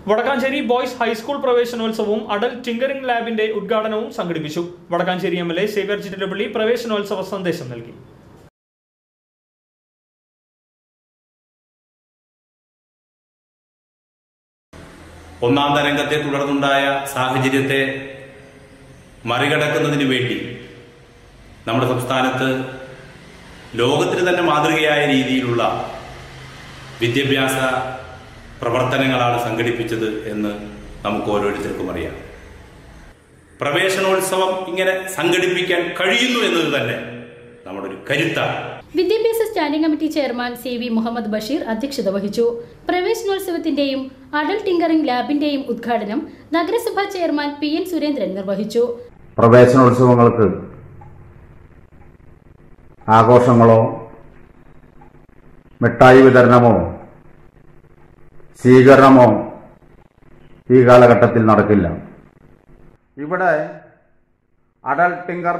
Vadakkanchery boys high school പ്രവേശനോത്സവവും adult tinkering ലാബിന്റെ ഉദ്ഘാടനവും സംഘടിപ്പിച്ചു Vadakkanchery M L A Xavier Chittalappally പ്രവേശനോത്സവ സന്ദേശം നൽകി ഒന്നാം തരംഗത്തെ തുടർന്നുണ്ടായ സാഹചര്യത്തെ മറികടക്കുന്നതിന് വേണ്ടി നമ്മുടെ സംസ്ഥാനത്ത് ലോകത്തിന് തന്നെ മാതൃകയായ രീതിയിലുള്ള വിദ്യാഭ്യാസ പ്രവർത്തനങ്ങളാണ് സംഘടിപ്പിച്ചത് എന്ന് നമുക്ക് ഓരോരുത്തർക്കും അറിയാം പ്രവേശനോത്സവം ഇങ്ങനെ സംഘടിപ്പിക്കാൻ കഴിയുന്നു എന്നത് തന്നെ നമ്മുടെ ഒരു കരുത്താണ് വിദ്യാഭ്യാസ standing committee chairman C V Muhammad Basheer അധ്യക്ഷത വഹിച്ചു പ്രവേശനോത്സവത്തിന്റെയും അഡൽട്ട് ടിങ്കറിംഗ് ലാബിന്റെയും ഉദ്ഘാടനം നഗരസഭാ ചെയർമാൻ പി എൻ സുരേന്ദ്രൻ നിർവഹിച്ചു പ്രവേശനോത്സവങ്ങൾക്ക് ആഘോഷങ്ങളോ മിഠായി വിതരണമോ സ്വീകരണമോ ഈ കാലഘട്ടത്തിൽ നടക്കില്ല ഇവിടെ അഡൽട്ട് ടിങ്കർ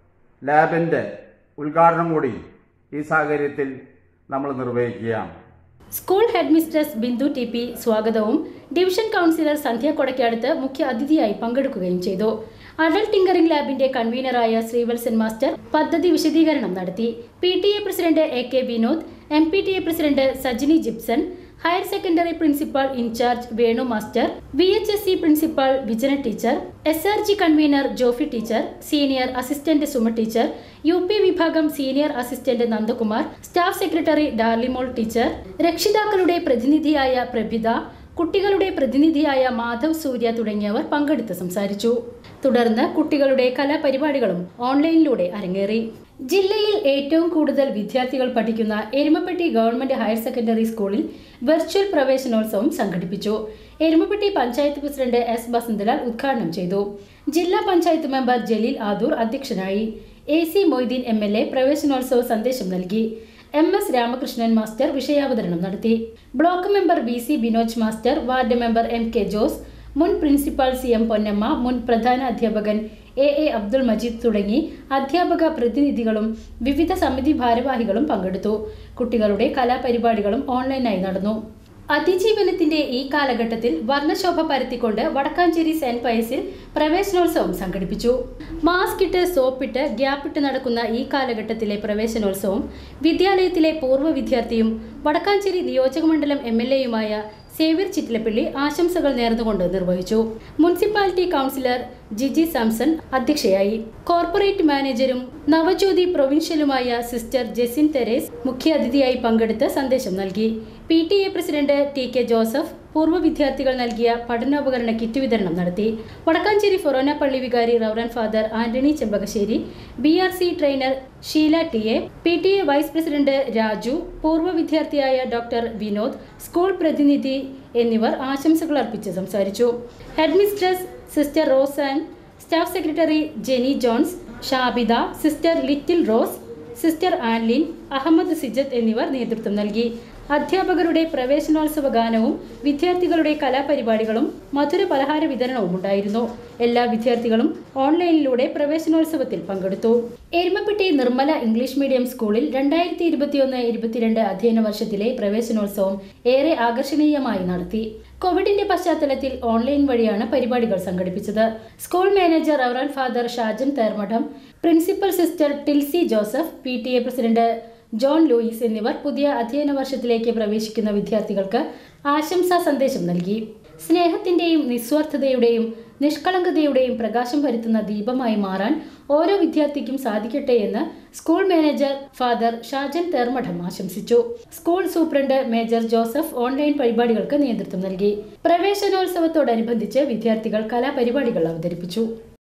ലാബിൻ്റെ ഉദ്ഘാടനം കൂടി ഈ സാഹചര്യത്തിൽ നമ്മൾ നിർവഹിക്കുകയാണ് school head mistress Bindu T P സ്വാഗതവും ഡിവിഷൻ കൗൺസിലർ സന്ധ്യ കൊടക്കാടുത്ത് മുഖ്യ അതിഥിയായി പങ്കെടുക്കുകയും ചെയ്തു അഡൽട്ട് ടിങ്കറിംഗ് ലാബിന്റെ കൺവീനറായ ശ്രീവത്സൻ മാസ്റ്റർ പദ്ധതി വിശദീകരണം നടത്തി P T A president A K Vinod M P T A president Sajini Jipson higher secondary principal in charge Venu master V H S C principal Vijana teacher S R G convener Jofi teacher senior assistant Suma teacher U P വിഭാഗം senior assistant Nandakumar staff secretary Darlymol teacher രക്ഷിതാക്കളുടെ പ്രതിനിധിയായ പ്രഭിത കുട്ടികളുടെ പ്രതിനിധിയായ മാധവ് സൂര്യ തുടങ്ങിയവർ പങ്കെടുത്ത് സംസാരിച്ചു തുടർന്ന് കുട്ടികളുടെ കലാപരിപാടികളും ഓൺലൈനിലൂടെ അരങ്ങേറി ജില്ലയിൽ ഏറ്റവും കൂടുതൽ വിദ്യാർത്ഥികൾ പഠിക്കുന്ന എരുമപ്പെട്ടി ഗവൺമെന്റ് ഹയർ സെക്കൻഡറി സ്കൂളിൽ വെർച്വൽ പ്രവേശനോത്സവം സംഘടിപ്പിച്ചു എരുമപ്പെട്ടി പഞ്ചായത്ത് പ്രസിഡന്റ് എസ് ബസന്തലാൽ ഉദ്ഘാടനം ചെയ്തു ജില്ലാ പഞ്ചായത്ത് മെമ്പർ ജലീൽ ആദൂർ അധ്യക്ഷനായി A C Moideen M L A പ്രവേശനോത്സവ സന്ദേശം നൽകി എം എസ് രാമകൃഷ്ണൻ മാസ്റ്റർ വിഷയാവതരണം നടത്തി block member V C Binoj master ward member M K Jose മുൻ പ്രിൻസിപ്പാൾ സി എം പൊന്നമ്മ മുൻ പ്രധാന അധ്യാപകൻ എ എ അബ്ദുൾ മജീദ് തുടങ്ങി അധ്യാപക പ്രതിനിധികളും വിവിധ സമിതി ഭാരവാഹികളും പങ്കെടുത്തു കുട്ടികളുടെ കലാപരിപാടികളും ഓൺലൈനായി നടന്നു അതിജീവനത്തിന്റെ ഈ കാലഘട്ടത്തിൽ വർണ്ണശോഭ പരത്തിക്കൊണ്ട് വടക്കാഞ്ചേരി സെന്റ് പയസിൽ പ്രവേശനോത്സവം സംഘടിപ്പിച്ചു മാസ്ക് ഇട്ട് സോപ്പിട്ട് ഗ്യാപ്പിട്ട് നടക്കുന്ന ഈ കാലഘട്ടത്തിലെ പ്രവേശനോത്സവം വിദ്യാലയത്തിലെ പൂർവ്വ വിദ്യാർത്ഥിയും വടക്കാഞ്ചേരി നിയോജകമണ്ഡലം എം എൽ എയുമായ സേവ്യർ ചിറ്റിലപ്പള്ളി ആശംസകൾ നേർന്നുകൊണ്ട് നിർവഹിച്ചു മുനിസിപ്പാലിറ്റി കൗൺസിലർ ജിജി സാംസൺ അധ്യക്ഷയായി കോർപ്പറേറ്റ് മാനേജരും നവജ്യോതി പ്രൊവിൻഷ്യലുമായ സിസ്റ്റർ ജെസിൻ തെരേസ് മുഖ്യാതിഥിയായി പങ്കെടുത്ത് സന്ദേശം നൽകി P T A president T K Joseph പൂർവ്വ വിദ്യാർത്ഥികൾ നൽകിയ പഠനോപകരണ കിറ്റ് വിതരണം നടത്തി വടക്കാഞ്ചേരി ഫൊറോന പള്ളി വികാരി reverend father Antony Chempakassery B R C trainer Sheela T A P T A vice president Raju പൂർവ്വ വിദ്യാർത്ഥിയായ ഡോക്ടർ വിനോദ് സ്കൂൾ പ്രതിനിധി എന്നിവർ ആശംസകൾ അർപ്പിച്ച് സംസാരിച്ചു head mistress sister Rosan staff secretary Jeni Jones Shabida sister Little Rose sister Anlin Ahammed Sijath എന്നിവർ നേതൃത്വം നൽകി അധ്യാപകരുടെ പ്രവേശനോത്സവ ഗാനവും വിദ്യാർത്ഥികളുടെ കലാപരിപാടികളും മധുര പലഹാര വിതരണവും ഉണ്ടായിരുന്നു എല്ലാ വിദ്യാർത്ഥികളും ഓൺലൈനിലൂടെ പ്രവേശനോത്സവത്തിൽ പങ്കെടുത്തു എരുമപ്പെട്ടി നിർമ്മല ഇംഗ്ലീഷ് മീഡിയം സ്കൂളിൽ രണ്ടായിരത്തി ഇരുപത്തിയൊന്ന് ഇരുപത്തിരണ്ട് അധ്യയന വർഷത്തിലെ പ്രവേശനോത്സവം ഏറെ ആകർഷണീയമായി നടത്തി കോവിഡിന്റെ പശ്ചാത്തലത്തിൽ ഓൺലൈൻ വഴിയാണ് പരിപാടികൾ സംഘടിപ്പിച്ചത് school manager reverend father Shajan Thermadam principal sister Tilsy Joseph P T A president John Louis എന്നിവർ പുതിയ അധ്യയന വർഷത്തിലേക്ക് പ്രവേശിക്കുന്ന വിദ്യാർത്ഥികൾക്ക് ആശംസാ സന്ദേശം നൽകി സ്നേഹത്തിന്റെയും നിസ്വാർത്ഥതയുടെയും നിഷ്കളങ്കതയുടെയും പ്രകാശം പരത്തുന്ന ദീപമായി മാറാൻ ഓരോ വിദ്യാർത്ഥിക്കും സാധിക്കട്ടെ എന്ന് school manager father Shajan Thermadam ആശംസിച്ചു school superintendent major Joseph online പരിപാടികൾക്ക് നേതൃത്വം നൽകി പ്രവേശനോത്സവത്തോടനുബന്ധിച്ച് വിദ്യാർത്ഥികൾ കലാപരിപാടികൾ അവതരിപ്പിച്ചു